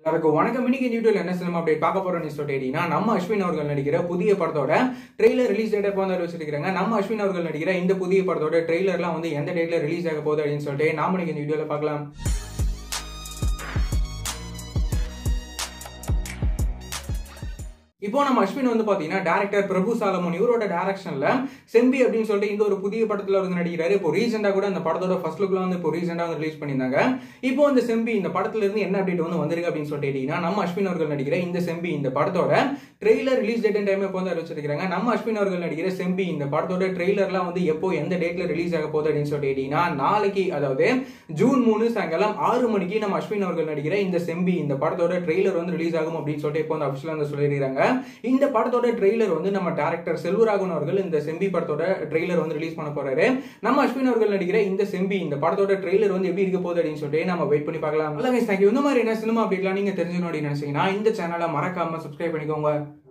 அதுக்கு வணக்கம் இன்னைக்கு யூடியூப்ல என்ன சினிமா அப்டேட் பார்க்க போறோம் நியூஸ் கேட்டீங்கன்னா நம்ம அஸ்வின் அவர்கள் நடிக்கிற புதிய படத்தோட ட்ரெய்லர் ரிலீஸ் டேட் எப்போ வந்து வச்சிருக்காங்க நம்ம அஸ்வின் அவர்கள் நடிக்கிற இந்த புதிய படத்தோட ட்ரெய்லர்லாம் வந்து எந்த டேட்ல ரிலீஸ் ஆக போகுது அப்படின்னு சொல்லிட்டு நாம இன்னைக்கு இந்த வீடியோல பார்க்கலாம் இப்போ நம்ம அஸ்வின் வந்து பாத்தீங்கன்னா டேரக்டர் பிரபு சாலமோன் இவரோட டைரக்ஷன்ல செம்பி அப்படின்னு சொல்லிட்டு இந்த ஒரு புதிய படத்துல வந்து நடிக்கிறாரு இப்போ ரீசெண்டா கூட அந்த படத்தோட ஃபர்ஸ்ட் லுக்ல வந்து இப்போ ரீசெண்டா வந்து ரிலீஸ் பண்ணியிருந்தாங்க இப்போ இந்த செம்பி இந்த படத்துல இருந்து என்ன அப்டேட் வந்து வந்திருக்கு அப்படின்னு சொல்லிட்டு கேட்டீங்கன்னா நம்ம அஸ்வின் அவர்கள் நடிக்கிற இந்த செம்பி இந்த படத்தோட ட்ரெய்லர் ரிலீஸ் டேட் டைம் எப்போ வந்து வச்சிருக்காங்க நம்ம அஸ்வின் அவர்கள் நடிக்கிற செம்பி இந்த படத்தோட ட்ரெய்லர்லாம் வந்து எப்போ எந்த டேட்ல ரிலீஸ் ஆக போகுது அப்படின்னு சொல்லிட்டு கேட்டீங்கன்னா நாளைக்கு அதாவது ஜூன் மூணு சாயங்காலம் ஆறு மணிக்கு நம்ம அஸ்வின் அவர்கள் நடிக்கிற இந்த செம்பி இந்த படத்தோட ட்ரெய்லர் வந்து ரிலீஸ் ஆகும் அப்படின்னு சொல்லிட்டு இப்போ வந்து அபிஷியலா வந்து சொல்லியிருக்காங்க இந்த படத்தோட ட்ரெய்லர் வந்து நம்ம டேரக்டர் செல்வராகவன் அவர்கள் இந்த செம்பி படத்தோட ட்ரெய்லர் வந்து ரிலீஸ் பண்ண போறாரு நம்ம அஸ்வின் அவர்கள் நடிக்கிற இந்த செம்பி இந்த படத்தோட ட்ரெய்லர் வந்து எப்படி இருக்க போகுது அப்படின்னு சொல்லிட்டு நம்ம வெயிட் பண்ணி பார்க்கலாம் அதான் தேங்க்யூ இந்த மாதிரி என்ன சினிமா அப்டேட்லாம் நீங்க தெரிஞ்சுக்கணும் அப்படின்னு நினைச்சீங்கன்னா இந்த சேனலை மறக்காம சப்ஸ்கிரைப் பண்ணிக்கோங்க